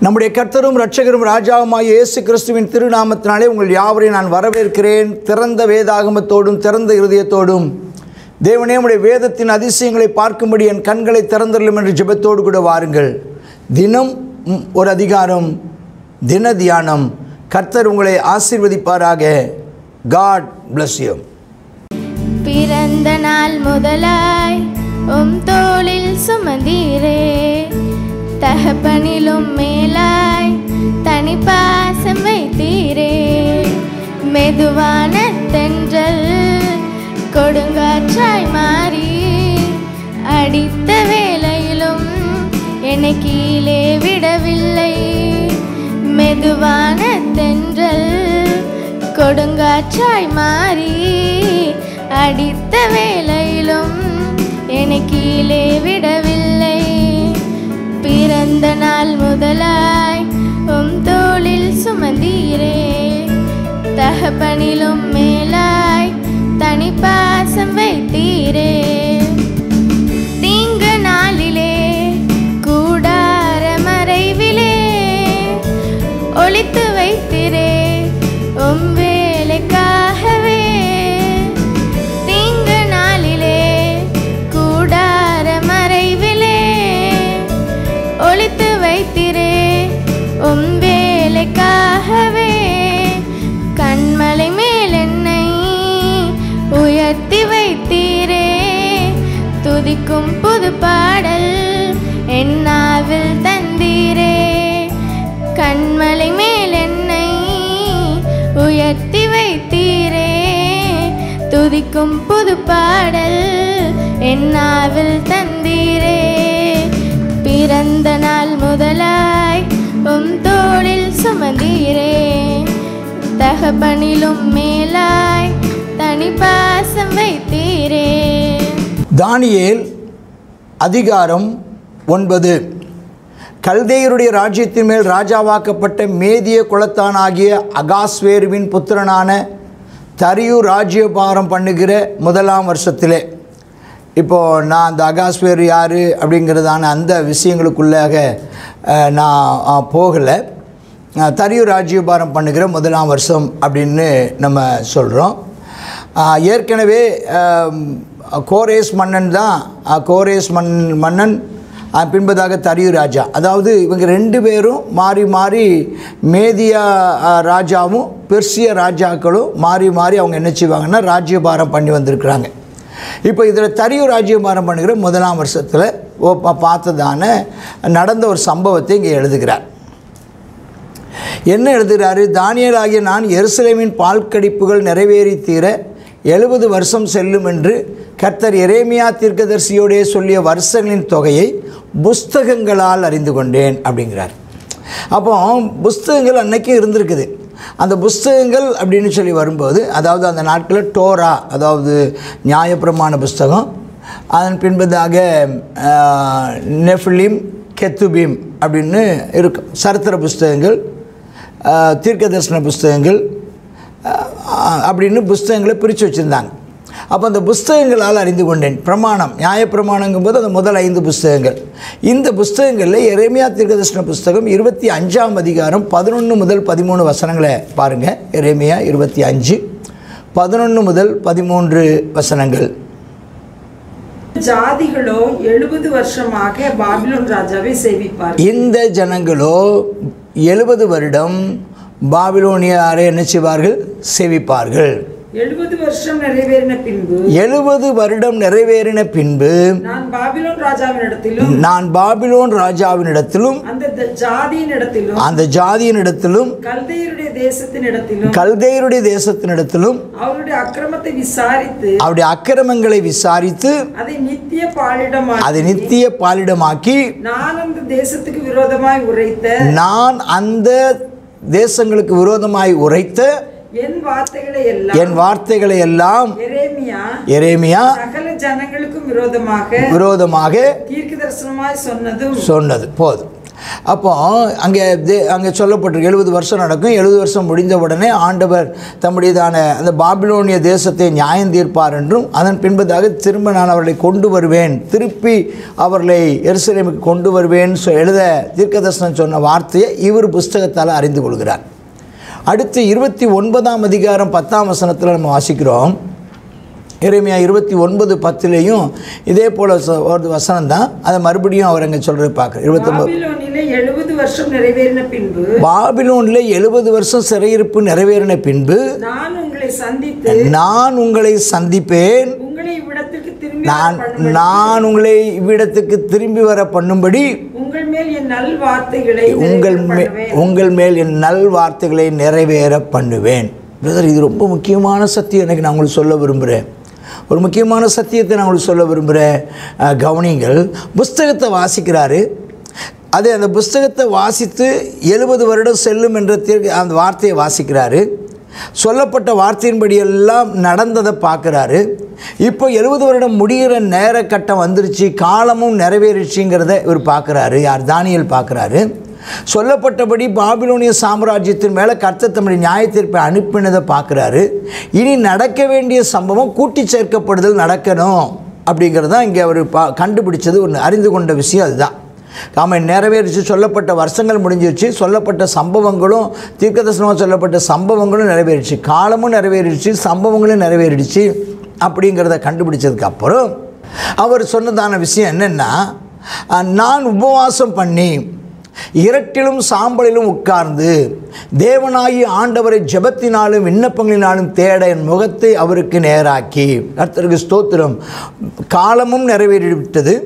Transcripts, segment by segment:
நம்முடைய கர்த்தரும் இரட்சகரும் ராஜாவுமாய் இயேசு கிறிஸ்துவின் திருநாமத்தினாலே உங்கள் யாவரையும் நான் வரவேற்கிறேன் திறந்த வேதாகமத்தோடும் திறந்த இருதயத்தோடும் தேவனே உடைய வேதத்தின் அதிசயங்களை பார்க்கும்படி என் கண்களை திறந்துள்ளும் என்று ஜெபத்தோடு கூட வாருங்கள் தினம் ம், ஒரு அதிகாரம் தின தியானம் கர்த்தர் உங்களை ஆசீர்வதிப்பாராக காட் bless you பிறந்த நாள் முதலாய் உம் தோளில் சுமந்தீரே தகப்பனிலும் மேலாய் தனி பாசம் வைத்தீரே மெதுவான தென்றல் கொடுங்காற்றாய் மாறி அடித்த வேளையிலும் என்னை கீழே விடவில்லை மெதுவான தென்றல் கொடுங்காற்றாய் மாறி அடித்த வேளையிலும் என்னை கீழே விடவில்லை பிறந்த நாள் முதலாய் உம் தோளில் சுமந்தீரே தகப்பனிலும் மேலாய் தனி பாசம் வைத்தீரே தீங்கு நாளிலே கூடார மறைவிலே ஒளித்து வைத்திரே உம் வேலைக்காகவே தீங்கு நாளிலே கூடார மறைவிலே ஒளித்து வைத்திரே உம் வேலைக்காகவே கண்மலை மேல் என்னை உயர்த்தி வைத்தீரே துதிக்கும் புது பாடல் என்னாவில் தந்தீரே கண்மலை மேல் என்னை உயர்த்தி வைத்தீரே துதிக்கும் புது பாடல் என்னாவில் தந்தீரே பிறந்த நாள் முதலாய் உம் தோளில் சுமந்தீரே தகப்பனிலும் மேலாய் தனி பாசம் வைத்தீரே தானியேல் அதிகாரம் ஒன்பது கல்தேயருடைய ராஜ்யத்தின் மேல் ராஜாவாக்கப்பட்ட மேதிய குலத்தானாகிய அகாஸ்வேருவின் புத்திரனான தரியு ராஜ்யபாரம் பண்ணுகிற முதலாம் வருஷத்திலே இப்போது நான் அந்த அகாஸ்வேர் யார் அப்படிங்கிறதான அந்த விஷயங்களுக்குள்ளாக அஹ், நான் போகலை தரியு ராஜ்யபாரம் பண்ணுகிற முதலாம் வருஷம் அப்படின்னு நம்ம சொல்கிறோம் ஆஹ் ஏற்கனவே ஆம், கோரேஸ் மன்னன் தான் ஆஹ் கோரேஸ் மன் மன்னன் ஆஹ் பின்பதாக தரியு ராஜா அதாவது இவங்க ரெண்டு பேரும் மாறி மாறி மேதியா ஆஹ், ராஜாவும் பெர்சிய ராஜாக்களும் மாறி மாறி அவங்க என்ன செய்வாங்கன்னா ராஜ்யபாரம் பண்ணி வந்திருக்கிறாங்க இப்போ இதில் தரியு ராஜ்யபாரம் பண்ணுகிற முதலாம் வருஷத்தில் ஓ- பா- பார்த்ததான நடந்த ஒரு சம்பவத்தை இங்கே எழுதுகிறார் என்ன எழுதுகிறாரு தானியேல் ஆகிய நான் எருசலேமின் பால் கடிப்புகள் நிறைவேறி தீர எழுபது வருஷம் செல்லும் என்று கர்த்தர் எரேமியா தீர்க்கதரிசியோடே சொல்லிய வருஷங்களின் தொகையை புஸ்தகங்களால் அறிந்து கொண்டேன் அப்படிங்கிறார் அப்போ புஸ்தகங்கள் அன்னைக்கு இருந்திருக்குது அந்த புஸ்தகங்கள் அப்படின்னு சொல்லி வரும்போது அதாவது அந்த நாட்களில் டோரா அதாவது நியாயப்பிரமாண புஸ்தகம் அதன் பின்பதாக ஆஹ், நெஃபிலிம் கெத்துபீம் அப்படின்னு இருக்கும் சரித்திர புஸ்தகங்கள் ஆஹ், தீர்க்கதரிசன புஸ்தகங்கள் ஆஹ், அப்படின்னு புஸ்தகங்களை பிரித்து வச்சுருந்தாங்க அப்போ அந்த புஸ்தகங்களால் அறிந்து கொண்டேன் பிரமாணம் நியாயப்பிரமாணங்கும் போது அந்த முதல் ஐந்து புஸ்தகங்கள் இந்த புஸ்தகங்களில் எரேமியா தீர்க்கதரிசன புஸ்தகம் இருபத்தி அஞ்சாம் அதிகாரம் பதினொன்று முதல் பதிமூணு வசனங்களை பாருங்கள் எரேமியா இருபத்தி அஞ்சு பதினொன்று முதல் பதிமூன்று வசனங்கள் ஜாதிகளோ எழுபது வருஷமாக பாபிலோன் ராஜாவை சேவிப்பார் இந்த ஜனங்களோ எழுபது வருடம் பாபிலோனியாரை என்ன செய்வார்கள் சேவிப்பார்கள் எழுபது வருஷம் நிறைவேறின பின்பு எழுபது வருடம் நிறைவேறின பின்பு நான் பாபிலோன் ராஜாவினிடத்திலும் நான் பாபிலோன் ராஜாவினிடத்திலும் அந்த த- ஜாதியினிடத்திலும் அந்த ஜாதியினிடத்திலும் கல்தையருடைய தேசத்தினிடத்திலும் கல்தேயருடைய தேசத்தினிடத்திலும் அவருடைய அக்கிரமத்தை விசாரித்து அவருடைய அக்கிரமங்களை விசாரித்து அதை நித்திய பாலிடமாக அதை நித்திய பாலிடமாக்கி நான் அந்த தேசத்துக்கு விரோதமாய் உரைத்த நான் அந்த தேசங்களுக்கு விரோதமாய் உரைத்த என் வார்த்தைகளை எல்லாம் என் வார்த்தைகளை எல்லாம் எரேமியா எரேமியா சகல ஜனங்களுக்கும் விரோதமாக விரோதமாக தீர்க்க தரிசனமாய் சொன்னதும் சொன்னது போதும் அப்போ அங்கே தே அங்கே சொல்லப்பட்டிருக்கு எழுபது வருஷம் நடக்கும் எழுபது வருஷம் முடிந்த உடனே ஆண்டவர் தம்முடையதான அந்த பாபிலோனிய தேசத்தை நியாயம் தீர்ப்பார் என்றும் அதன் பின்பதாக திரும்ப நான் அவர்களை கொண்டு வருவேன் திருப்பி அவர்களை எருசலேமுக்கு கொண்டு வருவேன் சொ எழுத தீர்க்கதர்சனம் சொன்ன வார்த்தையை இவர் புஸ்தகத்தால் அறிந்து கொள்கிறார் அடுத்து இருபத்தி ஒன்பதாம் அதிகாரம் பத்தாம் வசனத்தில் நம்ம வாசிக்கிறோம் எரேமியா இருபத்தி ஒன்பது பத்துலேயும் இதே போல் ஒரு வசனம் தான் அதை மறுபடியும் அவர் அங்கே சொல்கிறது பார்க்குறேன் இருபத்தொம்பது பாபிலோனிலே எழுபது வருஷம் நிறைவேறின பின்பு பாபிலோனில் எழுபது வருஷம் சிறையிருப்பு நிறைவேறின பின்பு நான் உங்களை சந்தித்து நான் உங்களை சந்திப்பேன் உங்களை இவ்விடத்திற்கு திரும்பி நான் வரப்பண்ணும்படி, நான் உங்களை இவ்விடத்துக்கு திரும்பி வர பண்ணும்படி உங்கள் மேல் என் நல் வார்த்தைகளை உங்கள் மே நிறைவேற பண்ணுவேன். உங்கள் மேல் என் நல் வார்த்தைகளை நிறைவேற பண்ணுவேன் பிரதர் இது ரொம்ப முக்கியமான சத்தியம் எனக்கு நான் உங்களுக்கு சொல்ல விரும்புகிறேன் ஒரு முக்கியமான சத்தியத்தை நான் உங்களுக்கு சொல்ல விரும்புகிறேன் அஹ், கவனிங்கள் புஸ்தகத்தை வாசிக்கிறாரு அதே அந்த புஸ்தகத்தை வாசித்து எழுபது வருடம் செல்லும் என்ற தீர்க்க அந்த வார்த்தையை வாசிக்கிறாரு சொல்லப்பட்ட வார்த்தையின்படி எல்லாம் நடந்ததை பார்க்குறாரு இப்போ எழுபது வருடம் முடிகிற நேர கட்டம் வந்துருச்சு காலமும் நிறைவேறிச்சுங்கிறத இவர் பார்க்குறாரு யார் தானியல் பார்க்குறாரு சொல்லப்பட்டபடி பாபிலோனிய சாம்ராஜ்யத்தின் மேலே கர்த்தர் தம்முடைய நியாய தீர்ப்பை அனுப்பினதை பார்க்குறாரு இனி நடக்க வேண்டிய சம்பவம் கூட்டி சேர்க்கப்படுதல் நடக்கணும் அப்படிங்கிறது தான் இங்கே அவர் பா கண்டுபிடிச்சது ஒன்று அறிந்து கொண்ட விஷயம் அதுதான் ஆமாம் நிறைவேறிச்சு சொல்லப்பட்ட வருஷங்கள் முடிஞ்சிருச்சு சொல்லப்பட்ட சம்பவங்களும் தீர்க்கதர்சனமாக சொல்லப்பட்ட சம்பவங்களும் நிறைவேறிச்சு காலமும் நிறைவேறிடுச்சு சம்பவங்களும் நிறைவேறிடுச்சு அப்படிங்கிறத கண்டுபிடிச்சதுக்கு அப்புறம் அவர் சொன்னதான விஷயம் என்னென்னா அஹ், நான் உபவாசம் பண்ணி இரட்டிலும் சாம்பலிலும் உட்கார்ந்து தேவனாகி ஆண்டவரை ஜெபத்தினாலும் விண்ணப்பங்களினாலும் தேட என் முகத்தை அவருக்கு நேராக்கி கர்த்தருக்கு ஸ்தோத்திரம் காலமும் நிறைவேறிவிட்டது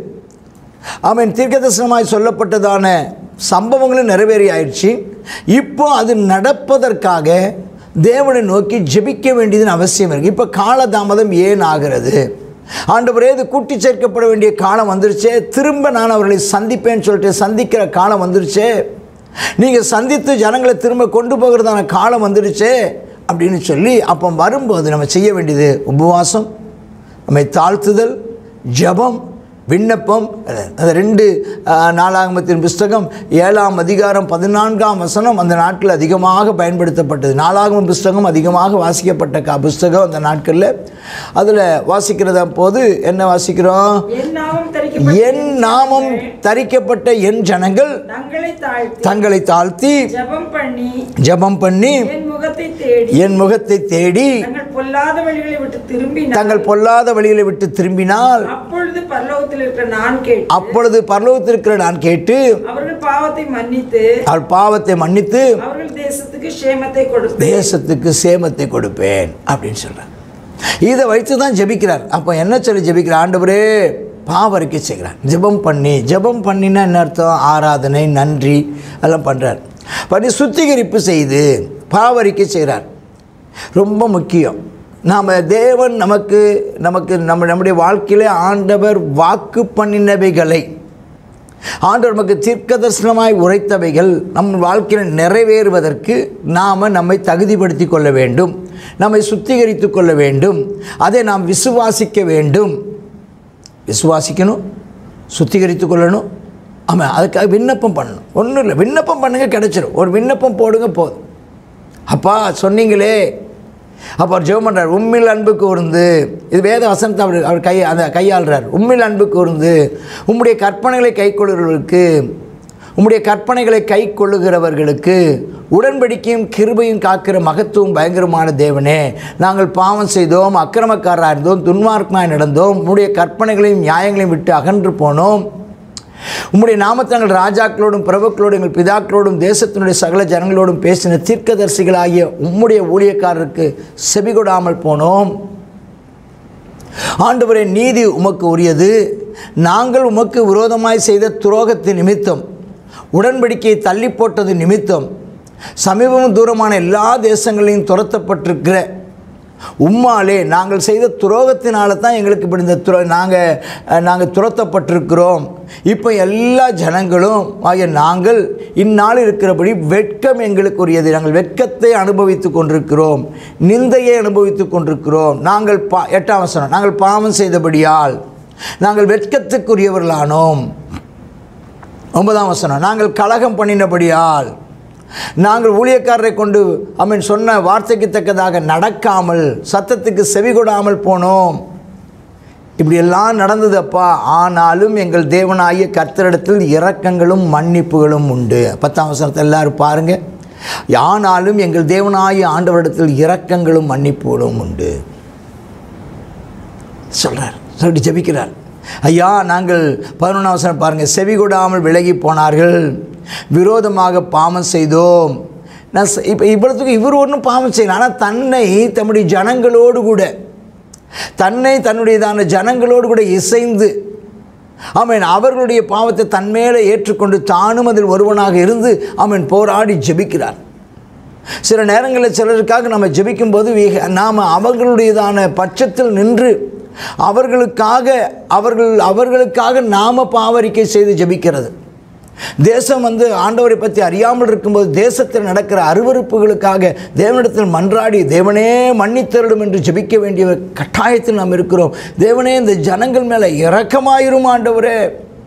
அவன் தீர்க்கதரிசனமாய் சொல்லப்பட்டதான சம்பவங்களும் நிறைவேறி ஆயிடுச்சு இப்போ அது நடப்பதற்காக தேவனை நோக்கி ஜெபிக்க வேண்டியதுன்னு அவசியம் இருக்குது இப்போ காலதாமதம் ஏன் ஆகிறது ஆண்டவரே இது கூட்டி சேர்க்கப்பட வேண்டிய காலம் வந்துருச்சே திரும்ப நான் அவர்களை சந்திப்பேன்னு சொல்லிட்டு சந்திக்கிற காலம் வந்துருச்சே நீங்கள் சந்தித்து ஜனங்களை திரும்ப கொண்டு போகிறதான காலம் வந்துடுச்சே அப்படின்னு சொல்லி அப்போ வரும்போது நம்ம செய்ய வேண்டியது உபவாசம் நம்மை தாழ்த்துதல் ஜெபம் விண்ணப்பம் அந்த ரெண்டு அஹ், நாளாகமத்தின் புஸ்தகம் ஏழாம் அதிகாரம் பதினான்காம் வசனம் அந்த நாட்களில் அதிகமாக பயன்படுத்தப்பட்டது நாளாகம புஸ்தகம் அதிகமாக வாசிக்கப்பட்ட கா புஸ்தகம் அந்த நாட்களில் அதில் வாசிக்கிறத போது என்ன வாசிக்கிறோம் என் நாமம் தரிக்கப்பட்ட என் நாமம் தரிக்கப்பட்ட என் ஜனங்கள் தங்களை தாழ்த்தி தங்களை தாழ்த்தி ஜெபம் பண்ணி ஜெபம் பண்ணி என் முகத்தை தேடி என் முகத்தை தேடி தங்கள் பொல்லாத வழிகளை விட்டு திரும்பினார் தங்கள் பொல்லாத வழிகளை விட்டு திரும்பினால் அப்பொழுது பரலோகத்தில் இருக்கிற நான் கேட்டு அப்பொழுது பரலோகத்திற்கிற நான் கேட்டு அவர்கள் பாவத்தை மன்னித்து அவள் பாவத்தை மன்னித்து அவர்கள் தேசத்துக்கு சேமத்தை கொடுப்பேன் தேசத்துக்கு சேமத்தை கொடுப்பேன் அப்படின்னு சொல்கிறார் இதை வைத்து தான் ஜெபிக்கிறார் அப்போ என்ன சொல்லி ஜெபிக்கிறார் ஆண்டவரே பாவரிக்கை செய்கிறார் ஜெபம் பண்ணி ஜெபம் பண்ணினா என்ன அர்த்தம் ஆராதனை நன்றி எல்லாம் பண்ணுறார் பண்ணி சுத்திகரிப்பு செய்து பாவரிக்கை செய்கிறார் ரொம்ப முக்கியம் நாம் தேவன் நமக்கு நமக்கு நம்ம நம்முடைய வாழ்க்கையிலே ஆண்டவர் வாக்கு பண்ணினவைகளை ஆண்டவர் நமக்கு தீர்க்க தரிசனமாய் உரைத்தவைகள் நம் வாழ்க்கையில் நிறைவேறுவதற்கு நாம் நம்மை தகுதிப்படுத்தி கொள்ள வேண்டும் நம்மை சுத்திகரித்து கொள்ள வேண்டும் அதை நாம் விசுவாசிக்க வேண்டும் விசுவாசிக்கணும் சுத்திகரித்து கொள்ளணும் ஆமாம் அதுக்காக விண்ணப்பம் பண்ணணும் ஒன்றும் இல்லை விண்ணப்பம் பண்ணுங்க கிடைச்சிரும் ஒரு விண்ணப்பம் போடுங்க போதும் அப்பா சொன்னீங்களே அப்போ அவர் ஜெபம் பண்ணுறார் உம்மில் அன்பு கூர்ந்து இது வேத வசனத்தை அவர் அவர் கை அந்த கையாளுறார் உம்மில் அன்பு கூர்ந்து உம்முடைய கற்பனைகளை கை கொள்கிறவர்களுக்கு உம்முடைய கற்பனைகளை கை கொள்ளுகிறவர்களுக்கு உடன்படிக்கையும் கிருபையும் காக்கிற மகத்துவம் பயங்கரமான தேவனே நாங்கள் பாவம் செய்தோம் அக்கிரமக்காரராக இருந்தோம் துன்மார்க்கமாய் நடந்தோம் உம்முடைய கற்பனைகளையும் நியாயங்களையும் விட்டு அகன்று போனோம் உம்முடைய நாமத்தை நாங்கள் ராஜாக்களோடும் பிரபுக்களோடும் எங்கள் பிதாக்களோடும் தேசத்தினுடைய சகல ஜனங்களோடும் பேசின தீர்க்கதரிசிகளாகிய உம்முடைய ஊழியக்காரருக்கு செவிகொடாமல் போனோம் ஆண்டவரே நீதி உமக்கு உரியது நாங்கள் உமக்கு விரோதமாய் செய்த துரோகத்தின் நிமித்தம் உடன்படிக்கையை தள்ளி போட்டது நிமித்தம் சமீபமும் தூரமான எல்லா தேசங்களையும் துரத்தப்பட்டிருக்கிற உம்மாலே நாங்கள் செய்த துரோகத்தினால தான் எங்களுக்கு இப்படி இந்த துர நாங்கள் நாங்கள் துரத்தப்பட்டிருக்கிறோம் இப்போ எல்லா ஜனங்களும் ஆகிய நாங்கள் இந்நாள் இருக்கிறபடி வெட்கம் எங்களுக்கு உரியது நாங்கள் வெட்கத்தை அனுபவித்து கொண்டிருக்கிறோம் நிந்தையை அனுபவித்து கொண்டிருக்கிறோம் நாங்கள் பா எட்டாம் வசனம் நாங்கள் பாவம் செய்தபடியால் நாங்கள் வெட்கத்துக்குரியவர்களானோம் ஒன்பதாம் வசனம் நாங்கள் கலகம் பண்ணினபடியால் நாங்கள் ஊழியக்காரரை கொண்டு அவன் சொன்ன வார்த்தைக்கு தக்கதாக நடக்காமல் சத்தத்துக்கு செவி கொடாமல் போனோம் இப்படியெல்லாம் நடந்ததப்பா ஆனாலும் எங்கள் தேவனாகிய கர்த்தரிடத்தில் இரக்கங்களும் மன்னிப்புகளும் உண்டு பத்தாம் வசனத்தை எல்லாரும் பாருங்க ஆனாலும் எங்கள் தேவனாகிய ஆண்டவரிடத்தில் இரக்கங்களும் மன்னிப்புகளும் உண்டு சொல்கிறார் சொல்லி ஜெபிக்கிறார் ஐயா நாங்கள் பதினொன்றாம் வசனம் பாருங்கள் செவி கொடாமல் விலகி போனார்கள் விரோதமாக பாவம் செய்தோம் நான் இப்போ இவ்வளோத்துக்கு இவர் ஒன்றும் பாவம் செய்யல ஆனால் தன்னை தம்முடைய ஜனங்களோடு கூட தன்னை தன்னுடையதான ஜனங்களோடு கூட இசைந்து ஆமென் அவர்களுடைய பாவத்தை தன் மேலே ஏற்றுக்கொண்டு தானும் அதில் ஒருவனாக இருந்து அவன் போராடி ஜெபிக்கிறார் சில நேரங்களில் சிலருக்காக நம்ம ஜெபிக்கும்போது we- நாம் அவர்களுடையதான பட்சத்தில் நின்று அவர்களுக்காக அவர்கள் அவர்களுக்காக நாம பாவரிக்கை செய்து ஜெபிக்கிறது தேசம் வந்து ஆண்டவரை பற்றி அறியாமல் இருக்கும்போது தேசத்தில் நடக்கிற அருவருப்புகளுக்காக தேவனிடத்தில் மன்றாடி தேவனே மன்னித்தருடும் என்று ஜெபிக்க வேண்டிய கட்டாயத்தில் நாம் இருக்கிறோம் தேவனே இந்த ஜனங்கள் மேலே இரக்கமாயிரும் ஆண்டவரே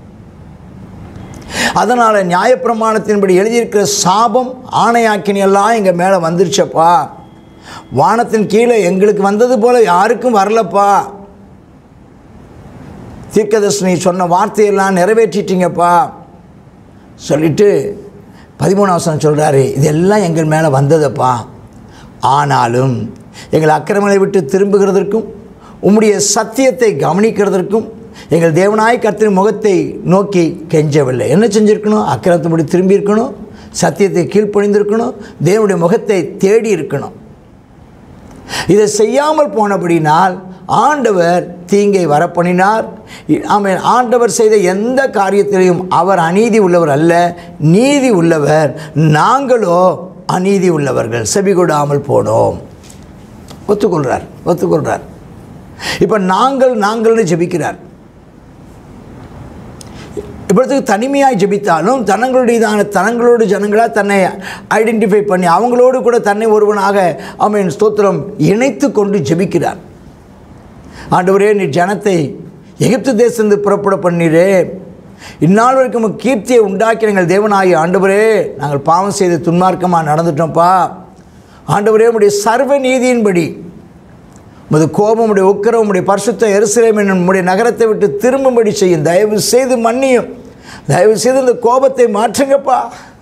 அதனால் நியாயப்பிரமாணத்தின்படி எழுதியிருக்கிற சாபம் ஆணையாக்கினி எல்லாம் எங்கள் மேலே வந்துருச்சப்பா வானத்தின் கீழே எங்களுக்கு வந்தது போல யாருக்கும் வரலப்பா தீர்க்கதர்ஷினி சொன்ன வார்த்தையெல்லாம் நிறைவேற்றிட்டீங்கப்பா சொல்லிட்டு பதிமூணாம் வசனம் சொல்கிறாரு இதெல்லாம் எங்கள் மேலே வந்ததப்பா ஆனாலும் எங்கள் அக்கிரமங்களை விட்டு திரும்புகிறதற்கும் உம்முடைய சத்தியத்தை கவனிக்கிறதற்கும் எங்கள் தேவனாய் கர்த்தரின் முகத்தை நோக்கி கெஞ்சவில்லை என்ன செஞ்சுருக்கணும் அக்கிரமத்தைப்படி திரும்பி இருக்கணும் சத்தியத்தை கீழ்ப்பணிந்திருக்கணும் தேவனுடைய முகத்தை தேடி இருக்கணும் இதை செய்யாமல் போனபடினால் ஆண்டவர் தீங்கை வரப்பண்ணினார் ஆமென் ஆண்டவர் செய்த எந்த காரியத்திலையும் அவர் அநீதி உள்ளவர் அல்ல நீதி உள்ளவர் நாங்களோ அநீதி உள்ளவர்கள் செவி கொடாமல் போனோம் ஒத்துக்கொள்கிறார் ஒத்துக்கொள்கிறார் இப்போ நாங்கள் நாங்கள்னு ஜெபிக்கிறார் இப்பொழுதுக்கு தனிமையாய் ஜெபித்தாலும் தனங்களுடையதான தனங்களோடு ஜனங்களாக தன்னை ஐடென்டிஃபை பண்ணி அவங்களோடு கூட தன்னை ஒருவனாக அவன் ஸ்தோத்திரம் இணைத்து கொண்டு ஜெபிக்கிறார் ஆண்டவரே நீ ஜனத்தை எகிப்து தேசந்து புறப்பட பண்ணீரே இந்நாள் வரைக்கும் உமக்கு கீர்த்தியை உண்டாக்கி எங்கள் தேவனாகிய ஆண்டவரே நாங்கள் பாவம் செய்து துன்மார்க்கமாக நடந்துட்டோம்ப்பா ஆண்டவரே உடைய சர்வ நீதியின்படி உமது கோபம் உடைய உக்கரம் உடைய பரிசுத்த எருசலேம் என்னும் உடைய நகரத்தை விட்டு திரும்பும்படி செய்யும் தயவு செய்து மன்னியும் தயவு செய்து இந்த கோபத்தை மாற்றுங்கப்பா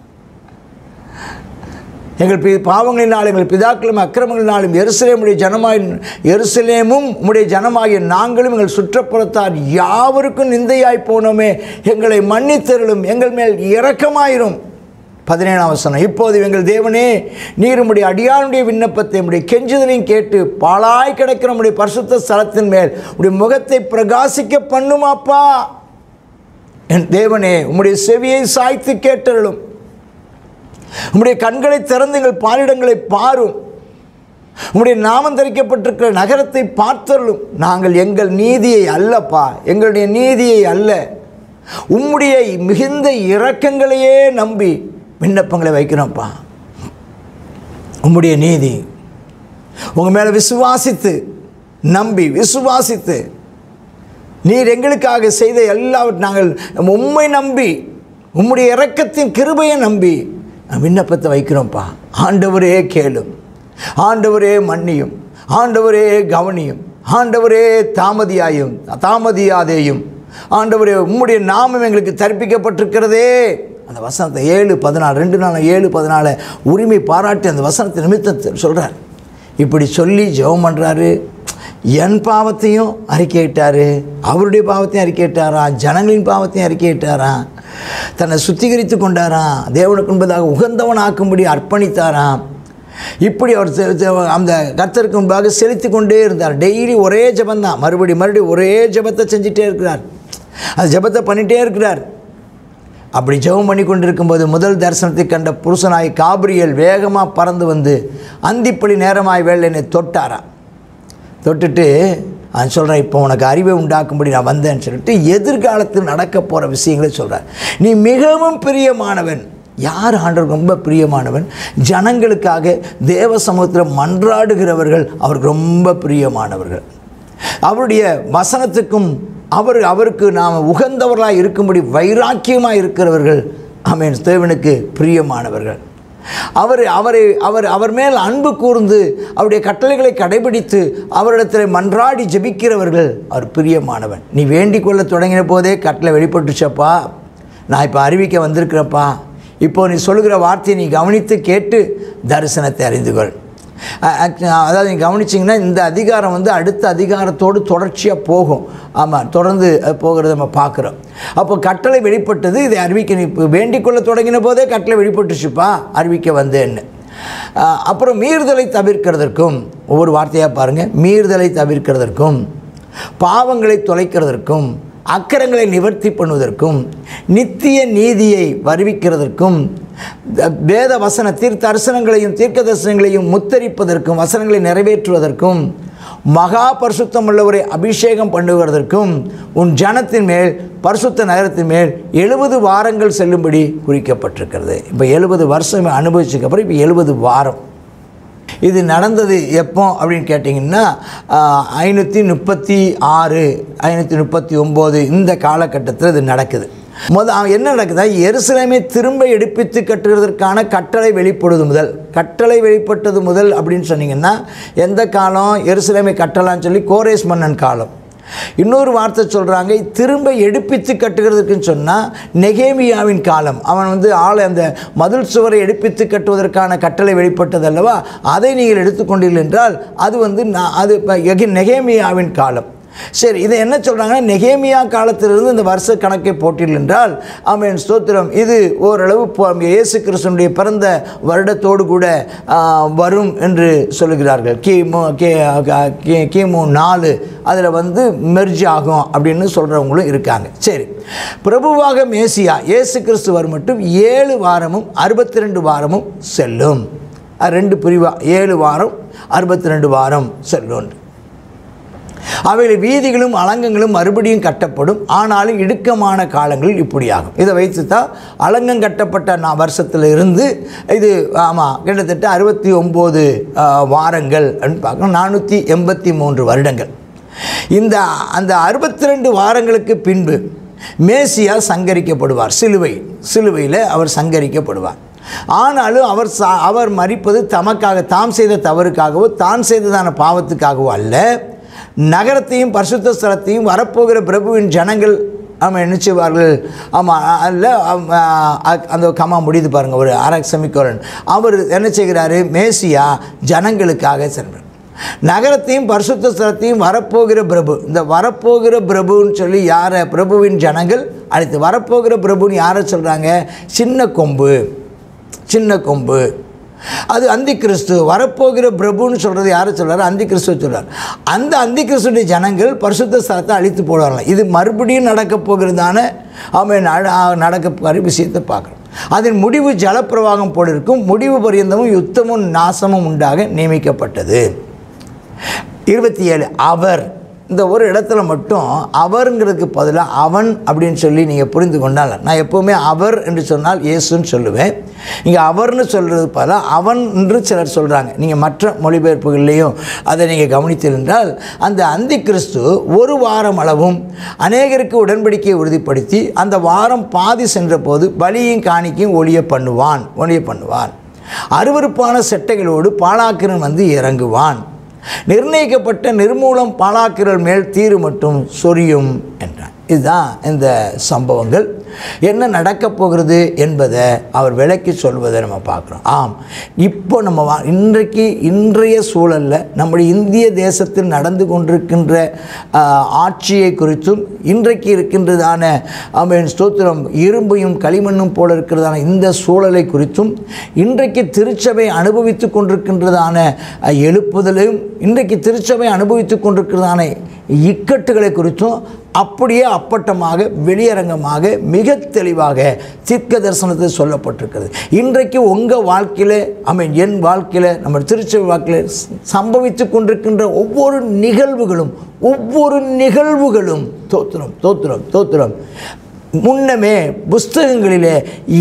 எங்கள் பி பாவங்களினாலும் எங்கள் பிதாக்களும் அக்கிரமங்களினாலும் எருசலேமுடைய ஜனமாய் எருசலேமும் உம்முடைய ஜனமாகிய நாங்களும் எங்கள் சுற்றப்புறத்தார் யாவருக்கும் நிந்தையாய் போனோமே எங்களை மன்னித்தருளும் எங்கள் மேல் இரக்கமாயிரும் பதினேழாம் வசனம் இப்போது எங்கள் தேவனே நீர் உம்முடைய அடியானுடைய விண்ணப்பத்தை உம்முடைய கெஞ்சுதலையும் கேட்டு பாழாய் கிடக்கிற உம்முடைய பரிசுத்த ஸ்தலத்தின் மேல் உடைய முகத்தை பிரகாசிக்க பண்ணுமாப்பா என் தேவனே உம்முடைய செவியை சாய்த்து கேட்டருளும் உம்முடைய கண்களை திறந்து எங்கள் பாலிடங்களை பாரும் உம்முடைய நாமம் தரிக்கப்பட்டிருக்கிற நகரத்தை பார்த்தருளும் நாங்கள் எங்கள் நீதியை அல்லப்பா எங்களுடைய நீதியை அல்ல உம்முடைய மிகுந்த இரக்கங்களையே நம்பி விண்ணப்பங்களை வைக்கிறோம்ப்பா உம்முடைய நீதி உங்கள் மேலே விசுவாசித்து நம்பி விசுவாசித்து நீர் எங்களுக்காக செய்த எல்லாவற்றையும் நாங்கள் உம்மை நம்பி உம்முடைய இரக்கத்தின் கிருபையை நம்பி நான் விண்ணப்பத்தை வைக்கிறோம்ப்பா ஆண்டவரே கேளும் ஆண்டவரே மன்னியும் ஆண்டவரே கவனியும் ஆண்டவரே தாமதியாயும் தாமதியாதேயும் ஆண்டவரே உம்முடைய நாமம் எங்களுக்கு தரிப்பிக்கப்பட்டிருக்கிறதே அந்த வசனத்தை ஏழு பதினாலு ரெண்டு நாள் ஏழு பதினாலு உரிமை பாராட்டி அந்த வசனத்தை நிமித்தத்தை சொல்கிறார் இப்படி சொல்லி ஜெபம் பண்ணுறாரு என் பாவத்தையும் அறிக்கையிட்டாரு அவருடைய பாவத்தையும் அறிக்கையிட்டாராம் ஜனங்களின் பாவத்தையும் அறிக்கையிட்டாராம் தன்னை சுத்திகரித்து கொண்டாராம் தேவனுக்கு முன்பதாக உகந்தவன் ஆக்கும்படி அர்ப்பணித்தாராம் இப்படி அவர் செ- செ- அந்த கர்த்தருக்கு முன்பாக செலுத்தி கொண்டே இருந்தார் டெய்லி ஒரே ஜெபந்தான் மறுபடி மறுபடி ஒரே ஜெபத்தை செஞ்சிட்டே இருக்கிறார் அந்த ஜெபத்தை பண்ணிகிட்டே இருக்கிறார் அப்படி ஜெபம் பண்ணி கொண்டிருக்கும்போது முதல் தரிசனத்தை கண்ட புருஷனாய் காபிரியல் வேகமாக பறந்து வந்து அந்திப்படி நேரமாய் வேலை என்னை தொட்டாராம் தொட்டுட்டு அவன் சொல்கிறேன் இப்போ உனக்கு அறிவை உண்டாக்கும்படி நான் வந்தேன்னு சொல்லிட்டு எதிர்காலத்தில் நடக்க போகிற விஷயங்களை சொல்கிறார் நீ மிகவும் பிரியமானவன் யார் ஆண்டவர் ரொம்ப பிரியமானவன் ஜனங்களுக்காக தேவ சமூகத்தில் மன்றாடுகிறவர்கள் அவருக்கு ரொம்ப பிரியமானவர்கள் அவருடைய வசனத்துக்கும் அவர் அவருக்கு நாம் உகந்தவர்களாக இருக்கும்படி வைராக்கியமாக இருக்கிறவர்கள் ஆமென் தேவனுக்கு பிரியமானவர்கள் அவர் அவரை அவர் அவர் மேல் அன்பு கூர்ந்து அவருடைய கட்டளைகளை கடைபிடித்து அவரிடத்தில் மன்றாடி ஜெபிக்கிறவர்கள் அவர் பிரியமானவன் நீ வேண்டிக் கொள்ள தொடங்கின போதே கட்டளை வெளிப்பட்டுச்சப்பா நான் இப்போ அறிவிக்க வந்திருக்கிறப்பா இப்போ நீ சொல்லுகிற வார்த்தையை நீ கவனித்து கேட்டு தரிசனத்தை அறிந்து கொள் அ- அ- அதாவது நீங்கள் கவனிச்சிங்கன்னா இந்த அதிகாரம் வந்து அடுத்த அதிகாரத்தோடு தொடர்ச்சியாக போகும் ஆமாம் தொடர்ந்து அது போகிறத நம்ம பார்க்குறோம் அப்போ கட்டளை வெளிப்பட்டது இதை அறிவிக்க நீ இப்போ வேண்டிக் கொள்ள தொடங்கின போதே கட்டளை வெளிப்பட்டுச்சுப்பா அறிவிக்க வந்தேன்னு அ, அப்புறம் மீறுதலை தவிர்க்கிறதற்கும் ஒவ்வொரு வார்த்தையாக பாருங்கள் மீறுதலை தவிர்க்கிறதற்கும் பாவங்களை தொலைக்கிறதற்கும் அக்கரங்களை நிவர்த்தி பண்ணுவதற்கும் நித்திய நீதியை வருவிக்கிறதற்கும் த- வேத வசனத்தில் தரிசனங்களையும் தீர்க்க தரிசனங்களையும் முத்தரிப்பதற்கும் வசனங்களை நிறைவேற்றுவதற்கும் மகா பரிசுத்தம் உள்ளவரை அபிஷேகம் பண்ணுவதற்கும் உன் ஜனத்தின் மேல் பரிசுத்த நகரத்தின் மேல் எழுபது வாரங்கள் செல்லும்படி குறிக்கப்பட்டிருக்கிறது இப்போ எழுபது வருஷம் அனுபவிச்சதுக்கப்புறம் இப்போ எழுபது வாரம் இது நடந்தது எப்போ அப்படின்னு கேட்டிங்கன்னா ஐநூற்றி முப்பத்தி ஆறு ஐநூற்றி முப்பத்தி ஒம்பது இந்த காலகட்டத்தில் இது நடக்குது முத என்ன நடக்குதா எருசலேமை திரும்ப எடுப்பித்து கட்டுவதற்கான கட்டளை வெளிப்படுவது முதல் கட்டளை வெளிப்பட்டது முதல் அப்படின்னு சொன்னீங்கன்னா எந்த காலம் எருசலேமை கட்டலாம்னு சொல்லி கோரேஸ் மன்னன் காலம் இன்னொரு வார்த்தை சொல்கிறாங்க திரும்ப எடுப்பித்து கட்டுகிறதுக்குன்னு சொன்னால் நெகேமியாவின் காலம் அவன் வந்து ஆளை அந்த மதில் சுவரை எடுப்பித்து கட்டுவதற்கான கட்டளை வெளிப்பட்டது அல்லவா அதை நீங்கள் எடுத்துக்கொண்டீர்கள் என்றால் அது வந்து நான் அது இப்ப எகி- நெகேமியாவின் காலம் சரி இதை என்ன சொல்கிறாங்கன்னா நெகேமியா காலத்திலிருந்து இந்த வருஷ கணக்கை போட்டீர்கள் என்றால் ஆமென் ஸ்தோத்திரம் இது ஓரளவு போ- இயேசு கிறிஸ்துனுடைய பிறந்த வருடத்தோடு கூட ஆ, வரும் என்று சொல்லுகிறார்கள் கிமு கே கி- கிமு நாலு அதில் வந்து மெர்ஜ் ஆகும் அப்படின்னு சொல்கிறவங்களும் இருக்காங்க சரி பிரபுவாக மேசியா இயேசு கிறிஸ்து வரும் மட்டும் ஏழு வாரமும் அறுபத்தி ரெண்டு வாரமும் செல்லும் அது ரெண்டு பிரிவா ஏழு வாரம் அறுபத்தி ரெண்டு வாரம் செல்லும் அவைகள் வீதிகளும் அலங்கங்களும் மறுபடியும் கட்டப்படும் ஆனாலும் இடுக்கமான காலங்களில் இப்படியாகும் இதை வைத்து தான் அலங்கம் கட்டப்பட்ட நான் வருஷத்தில் இருந்து இது ஆமாம் கிட்டத்தட்ட அறுபத்தி ஒம்பது வாரங்கள் அப்படின்னு பார்க்கணும் நானூற்றி எண்பத்தி மூன்று வருடங்கள் இந்த அந்த அறுபத்தி ரெண்டு வாரங்களுக்கு பின்பு மேசியா சங்கரிக்கப்படுவார் சிலுவை சிலுவையில் அவர் சங்கரிக்கப்படுவார் ஆனாலும் அவர் சா அவர் மறிப்பது தமக்காக தாம் செய்த தவறுக்காகவோ தான் செய்ததான பாவத்துக்காகவோ அல்ல நகரத்தையும் பரிசுத்த ஸ்தலத்தையும் வரப்போகிற பிரபுவின் ஜனங்கள் ஆமாம் என்ன செய்வார்கள் ஆமாம் அல்ல ஆம், ஆ, அ- அந்த கமா முடியுது பாருங்கள் ஒரு அரை செமிக்கோலன் அவர் என்ன செய்கிறாரு மேசியா ஜனங்களுக்காக சென்றார் நகரத்தையும் பரிசுத்த ஸ்தலத்தையும் வரப்போகிற பிரபு இந்த வரப்போகிற பிரபுன்னு சொல்லி யாரை பிரபுவின் ஜனங்கள் அடுத்து வரப்போகிற பிரபுன்னு யாரை சொல்கிறாங்க சின்ன கொம்பு சின்ன கொம்பு அது அந்தி கிறிஸ்து வரப்போகிற பிரபுன்னு சொல்கிறது யாரை சொல்கிறார் அந்தி கிறிஸ்துவ சொல்கிறார் அந்த அந்தி கிறிஸ்துடைய ஜனங்கள் பரிசுத்த ஸ்தலத்தை அழித்து போடுவாங்களாம் இது மறுபடியும் நடக்க போகிறதான அவன் நடக்க போகிற விஷயத்தை பார்க்குறோம் அதன் முடிவு ஜலப்பிரவாகம் போல இருக்கும் முடிவு பரியந்தமும் யுத்தமும் நாசமும் உண்டாக நியமிக்கப்பட்டது இருபத்தி ஏழு அவர் இந்த ஒரு இடத்துல மட்டும் அவருங்கிறதுக்கு பதிலாக அவன் அப்படின்னு சொல்லி நீங்கள் புரிந்து கொண்டால் நான் எப்போவுமே அவர் என்று சொன்னால் இயேசுன்னு சொல்லுவேன் இங்கே அவர்னு சொல்கிறது பதிலாக அவன் என்று சிலர் சொல்கிறாங்க நீங்கள் மற்ற மொழிபெயர்ப்புகள்லேயும் அதை நீங்கள் கவனித்திருந்தால் அந்த அந்தி கிறிஸ்து ஒரு வாரம் அளவும் அநேகருக்கு உடன்படிக்கையை உறுதிப்படுத்தி அந்த வாரம் பாதி சென்றபோது பலியும் காணிக்கையும் ஒளிய பண்ணுவான் ஒளிய பண்ணுவான் அருவருப்பான செட்டைகளோடு பாலாக்கிரன் வந்து இறங்குவான் நிர்ணயிக்கப்பட்ட நிர்மூலம் பாலாக்கிரல் மேல் தீரு மட்டும் சொரியும் என்றார் இதுதான் இந்த சம்பவங்கள் என்ன நடக்கப் போகிறது என்பதை அவர் விளக்கி சொல்வதை நம்ம பார்க்குறோம் ஆம் இப்போ நம்ம வா இன்றைக்கு இன்றைய சூழலில் நம்முடைய இந்திய தேசத்தில் நடந்து கொண்டிருக்கின்ற ஆ, ஆட்சியை குறித்தும் இன்றைக்கு இருக்கின்றதான ஆமென் ஸ்தோத்திரம் இரும்பையும் களிமண்ணும் போல இருக்கிறதான இந்த சூழலை குறித்தும் இன்றைக்கு திருச்சபை அனுபவித்து கொண்டிருக்கின்றதான அ, எழுப்புதலையும் இன்றைக்கு திருச்சபை அனுபவித்து கொண்டிருக்கிறதான இக்கட்டுகளை குறித்தும் அப்படியே அப்பட்டமாக வெளியரங்கமாக மிக தெளிவாக தீர்க்க தரிசனத்தில் சொல்லப்பட்டிருக்கிறது இன்றைக்கு உங்கள் வாழ்க்கையில் ஐ மீன் என் வாழ்க்கையில் நம்ம திருச்சபை வாழ்க்கையில் சம்பவித்து கொண்டிருக்கின்ற ஒவ்வொரு நிகழ்வுகளும் ஒவ்வொரு நிகழ்வுகளும் தோத்திரம் தோத்திரம் தோத்திரம் முன்னமே புஸ்தகங்களிலே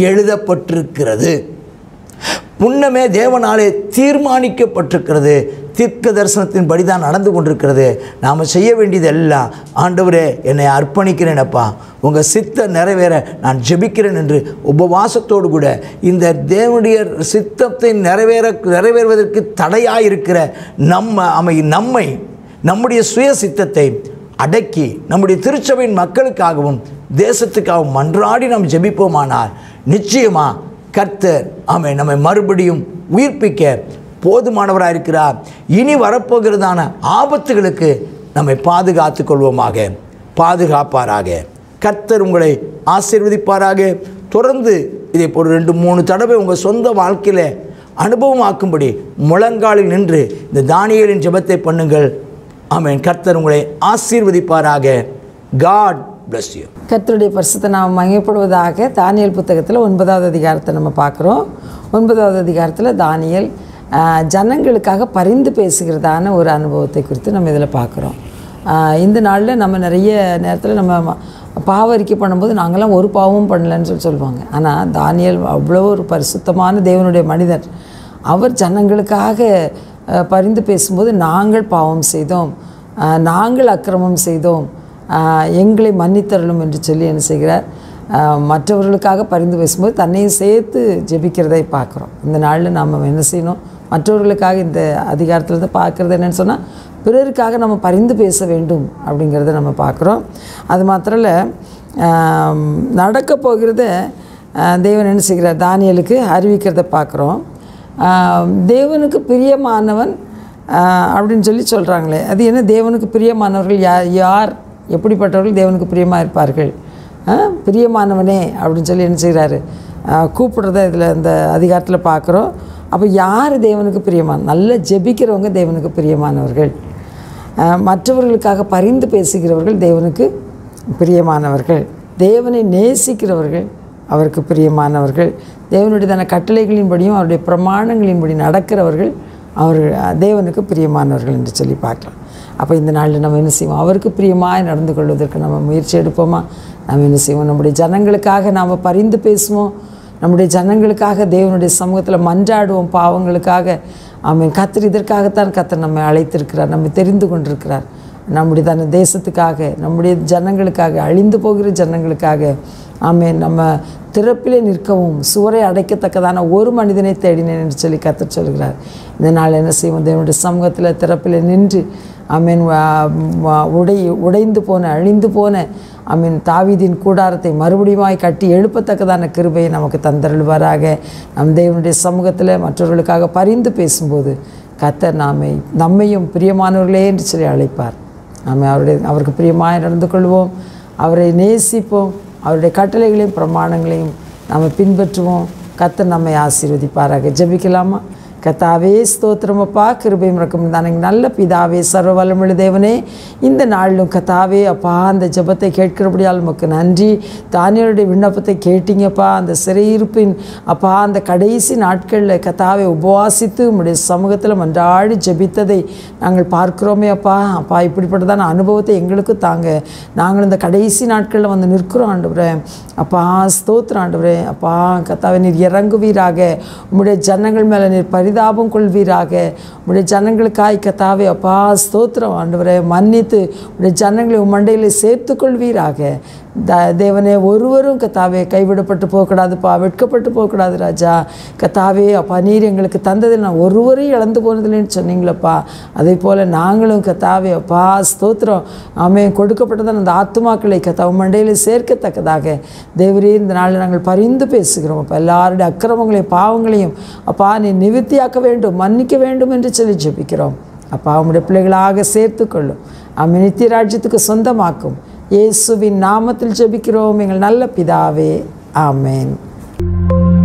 எழுதப்பட்டிருக்கிறது முன்னமே தேவனாலே தீர்மானிக்கப்பட்டிருக்கிறது தீர்க்க தரிசனத்தின்படி தான் நடந்து கொண்டிருக்கிறது நாம் செய்ய வேண்டியது எல்லாம் ஆண்டவரே என்னை அர்ப்பணிக்கிறேனப்பா உங்கள் சித்த நிறைவேற நான் ஜெபிக்கிறேன் என்று உபவாசத்தோடு கூட இந்த தேவனுடைய சித்தத்தை நிறைவேற நிறைவேறுவதற்கு தடையாக இருக்கிற நம்ம அமை நம்மை நம்முடைய சுய சித்தத்தை அடக்கி நம்முடைய திருச்சபையின் மக்களுக்காகவும் தேசத்துக்காகவும் மன்றாடி நாம் ஜெபிப்போமானால் நிச்சயமாக கர்த்தர் ஆமை நம்மை மறுபடியும் உயிர்ப்பிக்க போதுமானவராக இருக்கிறார் இனி வரப்போகிறதான ஆபத்துகளுக்கு நம்மை பாதுகாத்து கொள்வோமாக பாதுகாப்பாராக கர்த்தர் உங்களை ஆசீர்வதிப்பாராக தொடர்ந்து இதை ஒரு ரெண்டு மூணு தடவை உங்கள் சொந்த வாழ்க்கையில் அனுபவமாக்கும்படி முழங்காலில் நின்று இந்த தானியலின் ஜெபத்தை பண்ணுங்கள் ஆமென் கர்த்தர் உங்களை ஆசீர்வதிப்பாராக காட் bless you கர்த்தருடைய பரிசுத்த நாம் மயப்படுவதாக தானியல் புத்தகத்தில் ஒன்பதாவது அதிகாரத்தை நம்ம பார்க்குறோம் ஒன்பதாவது அதிகாரத்தில் தானியல் ஆஹ், ஜனங்களுக்காக பரிந்து பேசுகிறதான ஒரு அனுபவத்தை குறித்து நம்ம இதில் பார்க்குறோம் ஆஹ், இந்த நாளில் நம்ம நிறைய நேரத்தில் நம்ம ம- பாவ அறிக்கை பண்ணும்போது நாங்களாம் ஒரு பாவமும் பண்ணலன்னு சொல்லி சொல்லுவாங்க ஆனால் தானியல் அவ்வளோ ஒரு பரிசுத்தமான தேவனுடைய மனிதர் அவர் ஜனங்களுக்காக அஹ், பரிந்து பேசும்போது நாங்கள் பாவம் செய்தோம் அஹ், நாங்கள் அக்கிரமம் செய்தோம் அஹ், எங்களை மன்னித்தரலும் என்று சொல்லி என்ன செய்கிறார் அஹ், மற்றவர்களுக்காக பரிந்து பேசும்போது தன்னையும் சேர்த்து ஜெபிக்கிறதை பார்க்குறோம் இந்த நாளில் நாம் என்ன செய்யணும் மற்றவர்களுக்காக இந்த அதிகாரத்தில் பார்க்குறது என்னன்னு சொன்னால் பிறருக்காக நம்ம பரிந்து பேச வேண்டும் அப்படிங்கிறத நம்ம பார்க்குறோம் அது மாத்திரம் இல்லை நடக்க போகிறத அஹ், தேவன் என்ன செய்கிறார் தானியலுக்கு அறிவிக்கிறத பார்க்குறோம் ஆஹ் தேவனுக்கு பிரியமானவன் ஆஹ் அப்படின்னு சொல்லி சொல்கிறாங்களே அது என்ன தேவனுக்கு பிரியமானவர்கள் யார் யார் எப்படிப்பட்டவர்கள் தேவனுக்கு பிரியமாக இருப்பார்கள் ஆஹ் பிரியமானவனே அப்படின்னு சொல்லி என்ன செய்கிறாரு ஆஹ் கூப்பிடுறத இதில் இந்த அதிகாரத்தில் பார்க்குறோம் அப்போ யார் தேவனுக்கு பிரியமான நல்ல ஜெபிக்கிறவங்க தேவனுக்கு பிரியமானவர்கள் ஆஹ் மற்றவர்களுக்காக பரிந்து பேசுகிறவர்கள் தேவனுக்கு பிரியமானவர்கள் தேவனை நேசிக்கிறவர்கள் அவருக்கு பிரியமானவர்கள் தேவனுடையதான கட்டளைகளின்படியும் அவருடைய பிரமாணங்களின்படி நடக்கிறவர்கள் அவர்கள் தேவனுக்கு பிரியமானவர்கள் என்று சொல்லி பார்க்கலாம் அப்போ இந்த நாளில் நம்ம என்ன செய்வோம் அவருக்கு பிரியமாய் நடந்து கொள்வதற்கு நம்ம முயற்சி எடுப்போமா நம்ம என்ன செய்வோம் நம்முடைய ஜனங்களுக்காக நாம் பரிந்து பேசுவோம் நம்முடைய ஜனங்களுக்காக தேவனுடைய சமூகத்தில் மன்றாடுவோம் பாவங்களுக்காக ஆமென் கத்தர் இதற்காகத்தான் கத்தர் நம்மை அழைத்திருக்கிறார் நம்மை தெரிந்து கொண்டிருக்கிறார் நம்முடைய தன தேசத்துக்காக நம்முடைய ஜனங்களுக்காக அழிந்து போகிற ஜனங்களுக்காக ஆமென் நம்ம திறப்பிலே நிற்கவும் சுவரை அடைக்கத்தக்கதான ஒரு மனிதனை தேடினேன் என்று சொல்லி கத்தர் சொல்கிறார் இந்த நாள் என்ன செய்வோம் தேவனுடைய சமூகத்தில் திறப்பில் நின்று ஆமென் வா- வா- உடை உடைந்து போன அழிந்து போன ஆமென் தாவீதின் கூடாரத்தை மறுபடியுமாய் கட்டி எழுப்பத்தக்கதான கிருபையை நமக்கு தந்தருள்வாராக நம் தேவனுடைய சமூகத்தில் மற்றவர்களுக்காக பரிந்து பேசும்போது கத்தர் நாமை நம்மையும் பிரியமானவர்களே என்று சொல்லி அழைப்பார் நாம் அவருடைய அவருக்கு பிரியமாய் நடந்து கொள்வோம் அவரை நேசிப்போம் அவருடைய கட்டளைகளையும் பிரமாணங்களையும் நாம் பின்பற்றுவோம் கத்தர் நம்மை ஆசீர்வதிப்பாராக ஜெபிக்கலாமா கத்தாவே ஸ்தோத்திரமப்பா கிருபையும் இருக்கும் தானே நல்ல பிதாவே சர்வ வல்லமுள்ள தேவனே இந்த நாளிலும் கத்தாவே அப்பா அந்த ஜெபத்தை கேட்கிறபடியால் உமக்கு நன்றி தானியருடைய விண்ணப்பத்தை கேட்டீங்கப்பா அந்த சிறையிருப்பின் அப்பா அந்த கடைசி நாட்களில் கத்தாவை உபவாசித்து உம்முடைய சமூகத்தில் மன்றாடி ஜெபித்ததை நாங்கள் பார்க்கிறோமே அப்பா அப்பா இப்படிப்பட்டதான அனுபவத்தை எங்களுக்கு தாங்க நாங்கள் இந்த கடைசி நாட்களில் வந்து நிற்கிறோம் ஆண்டவரே அப்பா ஸ்தோத்திரம் ஆண்டவரே அப்பா கத்தாவை நீர் இறங்குவீராக உம்முடைய ஜனங்கள் மேலே நீர் பரிதாபம் கொள்வீராக உம்முடைய ஜனங்களுக்காய் கத்தாவே அப்பா ஸ்தோத்திரம் ஆண்டவரே மன்னித்து உம்முடைய ஜனங்களை உம் மண்டையில் சேர்த்து கொள்வீராக த தேவனே ஒருவரும் கத்தாவே கைவிடப்பட்டு போகக்கூடாதுப்பா வெட்கப்பட்டு போகக்கூடாது ராஜா கத்தாவே அப்பா நீர் எங்களுக்கு தந்ததில் நான் ஒருவரையும் இழந்து போனதில்லைன்னு சொன்னீங்களப்பா அதே போல் நாங்களும் கத்தாவே அப்பா ஸ்தோத்திரம் ஆமே கொடுக்கப்பட்டதான அந்த ஆத்துமாக்களை கத்தா உம் மண்டையில் சேர்க்கத்தக்கதாக தேவரே இந்த நாளில் நாங்கள் பரிந்து பேசுகிறோம் அப்போ எல்லாருடைய அக்கிரமங்களையும் பாவங்களையும் அப்பா நீ நிவர்த்தியாக்க வேண்டும் மன்னிக்க வேண்டும் என்று சொல்லி ஜெபிக்கிறோம் அப்பா உம்முடைய பிள்ளைகளாக சேர்த்துக்கொள்ளும் ஆமென் நித்திய ராஜ்யத்துக்கு சொந்தமாக்கும் இயேசுவின் நாமத்தில் ஜெபிக்கிறோம் எங்கள் நல்ல பிதாவே ஆமென்